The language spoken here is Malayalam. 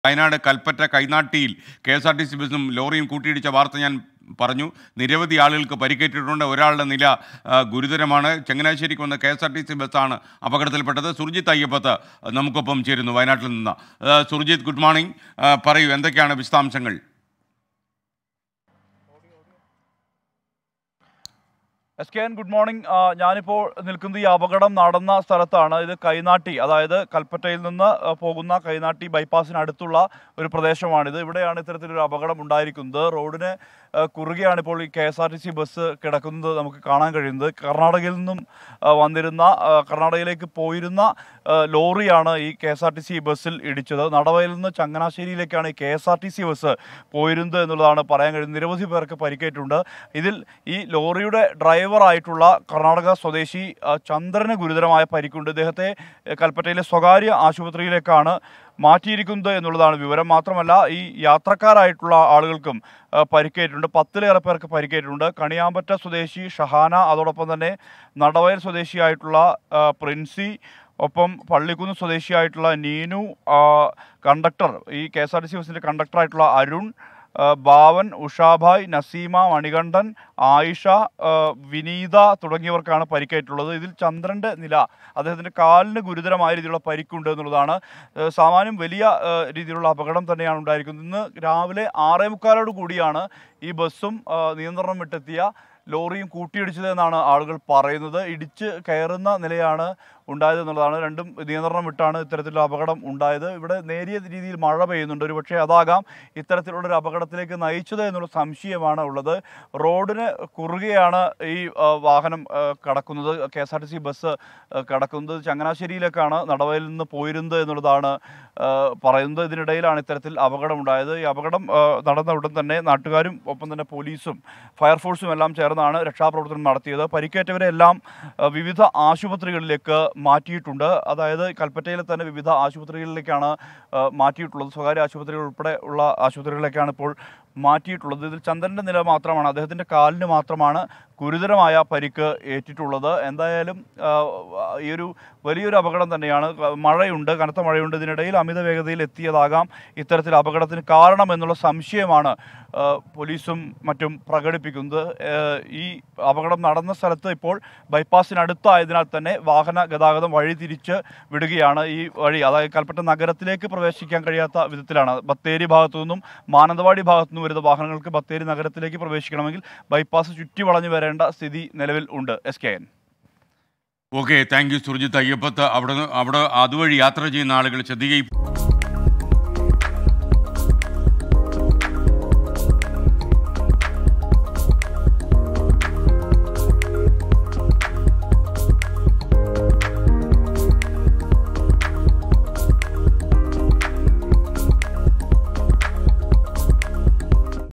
വയനാട് കൽപ്പറ്റ കൈനാട്ടിയിൽ K S R T C ബസ്സും ലോറിയും കൂട്ടിയിടിച്ച വാർത്ത ഞാൻ പറഞ്ഞു നിരവധി ആളുകൾക്ക് പരിക്കേറ്റിട്ടുണ്ട് ഒരാളുടെ നില ആ, ഗുരുതരമാണ് ചങ്ങനാശ്ശേരിക്ക് വന്ന K S R T C ബസ്സാണ് അപകടത്തിൽപ്പെട്ടത് സുർജിത്ത് അയ്യപ്പത്ത് നമുക്കൊപ്പം ചേരുന്നു വയനാട്ടിൽ നിന്ന് ആ, സുർജിത്ത് ഗുഡ് മോർണിംഗ് ആ, പറയൂ എന്തൊക്കെയാണ് വിശദാംശങ്ങൾ S K N good morning ആ, ഞാനിപ്പോൾ നിൽക്കുന്നത് ഈ അപകടം നടന്ന സ്ഥലത്താണ് ഇത് കൈനാട്ടി അതായത് കൽപ്പറ്റയിൽ നിന്ന് ആ, പോകുന്ന കൈനാട്ടി ബൈപ്പാസിനടുത്തുള്ള ഒരു പ്രദേശമാണിത് ഇവിടെയാണ് ഇത്തരത്തിലൊരു അപകടം ഉണ്ടായിരിക്കുന്നത് റോഡിന് ആ, കുറുകെയാണ് ഇപ്പോൾ ഈ K S R T C bus കിടക്കുന്നത് നമുക്ക് കാണാൻ കഴിയുന്നത് കർണാടകയിൽ നിന്നും ആ, വന്നിരുന്ന ആ, കർണാടകയിലേക്ക് പോയിരുന്ന ആ, ലോറിയാണ് ഈ K S R T C ബസ്സിൽ ഇടിച്ചത് നടവയിൽ നിന്ന് ചങ്ങനാശ്ശേരിയിലേക്കാണ് ഈ K S R T C bus പോയിരുന്നത് എന്നുള്ളതാണ് പറയാൻ കഴിയുന്നത് നിരവധി പേർക്ക് പരിക്കേറ്റുണ്ട് ഇതിൽ ഈ ലോറിയുടെ ഡ്രൈവറായിട്ടുള്ള കർണാടക സ്വദേശി ആ, ചന്ദ്രന് ഗുരുതരമായ പരിക്കുണ്ട് ഇദ്ദേഹത്തെ എ, കൽപ്പറ്റയിലെ സ്വകാര്യ ആശുപത്രിയിലേക്കാണ് മാറ്റിയിരിക്കുന്നത് എന്നുള്ളതാണ് വിവരം മാത്രമല്ല ഈ യാത്രക്കാരായിട്ടുള്ള ആളുകൾക്കും ആ, പരിക്കേറ്റിട്ടുണ്ട് പത്തിലേറെ പേർക്ക് പരിക്കേറ്റിട്ടുണ്ട് കണിയാമ്പറ്റ സ്വദേശി ഷഹാന അതോടൊപ്പം തന്നെ നടവയൽ സ്വദേശിയായിട്ടുള്ള ആ, പ്രിൻസി ഒപ്പം പള്ളിക്കുന്ന് സ്വദേശിയായിട്ടുള്ള നീനു ആ, കണ്ടക്ടർ ഈ K S R T C ബസിൻ്റെ കണ്ടക്ടറായിട്ടുള്ള അരുൺ ആ, ഭാവൻ ഉഷാഭായ് നസീമ മണികണ്ഠൻ ആയിഷ ആ, വിനീത തുടങ്ങിയവർക്കാണ് പരിക്കേറ്റുള്ളത് ഇതിൽ ചന്ദ്രന്റെ നില അദ്ദേഹത്തിന്റെ കാലിന് ഗുരുതരമായ രീതിയിലുള്ള പരിക്കുണ്ട് എന്നുള്ളതാണ് ആ, സാമാന്യം വലിയ ആ, രീതിയിലുള്ള അപകടം തന്നെയാണ് ഉണ്ടായിരിക്കുന്നത് ഇന്ന് രാവിലെ ആറേ മുക്കാലോട് കൂടിയാണ് ഈ ബസ്സും ആ, നിയന്ത്രണം വിട്ടെത്തിയ ലോറിയും കൂട്ടിയിടിച്ചത് എന്നാണ് ആളുകൾ പറയുന്നത് ഇടിച്ച് കയറുന്ന നിലയാണ് ഉണ്ടായത് എന്നുള്ളതാണ് രണ്ടും നിയന്ത്രണം വിട്ടാണ് ഇത്തരത്തിലുള്ള അപകടം ഉണ്ടായത് ഇവിടെ നേരിയ രീതിയിൽ മഴ പെയ്യുന്നുണ്ട് ഒരു പക്ഷേ അതാകാം ഇത്തരത്തിലുള്ളൊരു അപകടത്തിലേക്ക് നയിച്ചത് എന്നുള്ള സംശയമാണ് ഉള്ളത് റോഡിന് കുറുകെയാണ് ഈ ആ, വാഹനം ആ, കടക്കുന്നത് K S R T C bus ആ, കടക്കുന്നത് ചങ്ങനാശ്ശേരിയിലേക്കാണ് നടവയിൽ നിന്ന് പോയിരുന്നത് എന്നുള്ളതാണ് ആ, പറയുന്നത് ഇതിനിടയിലാണ് ഇത്തരത്തിൽ അപകടം ഉണ്ടായത് ഈ അപകടം ആ, നടന്ന ഉടൻ തന്നെ നാട്ടുകാരും ഒപ്പം തന്നെ പോലീസും ഫയർഫോഴ്സും എല്ലാം ചേർന്നാണ് രക്ഷാപ്രവർത്തനം നടത്തിയത് പരിക്കേറ്റവരെ എല്ലാം ആ, വിവിധ ആശുപത്രികളിലേക്ക് മാറ്റിയിട്ടുണ്ട് അതായത് കൽപ്പറ്റയിലെ തന്നെ വിവിധ ആശുപത്രികളിലേക്കാണ് ആ, മാറ്റിയിട്ടുള്ളത് സ്വകാര്യ ആശുപത്രികൾ ഉൾപ്പെടെ ഉള്ള ആശുപത്രികളിലേക്കാണ് ഇപ്പോൾ മാറ്റിയിട്ടുള്ളത് ഇതിൽ ചന്ദ്രൻ്റെ നില മാത്രമാണ് അദ്ദേഹത്തിൻ്റെ കാലിന് മാത്രമാണ് ഗുരുതരമായ പരിക്ക് ഏറ്റിട്ടുള്ളത് എന്തായാലും ആ, ഈ ഒരു വലിയൊരു അപകടം തന്നെയാണ് മഴയുണ്ട് കനത്ത മഴയുണ്ട് ഇതിനിടയിൽ അമിത വേഗതയിൽ എത്തിയതാകാം ഇത്തരത്തിൽ അപകടത്തിന് കാരണം എന്നുള്ള സംശയമാണ് ആ, പോലീസും മറ്റും പ്രകടിപ്പിക്കുന്നത് ആ, ഈ അപകടം നടന്ന സ്ഥലത്ത് ഇപ്പോൾ ബൈപ്പാസിനടുത്തായതിനാൽ തന്നെ വാഹന ഗതാഗതം വഴി തിരിച്ച് വിടുകയാണ് ഈ വഴി അതായത് കൽപ്പറ്റ നഗരത്തിലേക്ക് പ്രവേശിക്കാൻ കഴിയാത്ത വിധത്തിലാണ് ബത്തേരി ഭാഗത്തു നിന്നും മാനന്തവാടി ഭാഗത്തു നിന്നും വരുന്ന വാഹനങ്ങൾക്ക് ബത്തേരി നഗരത്തിലേക്ക് പ്രവേശിക്കണമെങ്കിൽ ബൈപ്പാസ് ചുറ്റി വളഞ്ഞു വരേണ്ട സ്ഥിതി നിലവിൽ ഉണ്ട് S K N okay thank you Surjith Ayyappath അവിടെ അവിടെ അതുവഴി യാത്ര ചെയ്യുന്ന ആളുകൾ ശ്രദ്ധിക്കുകയും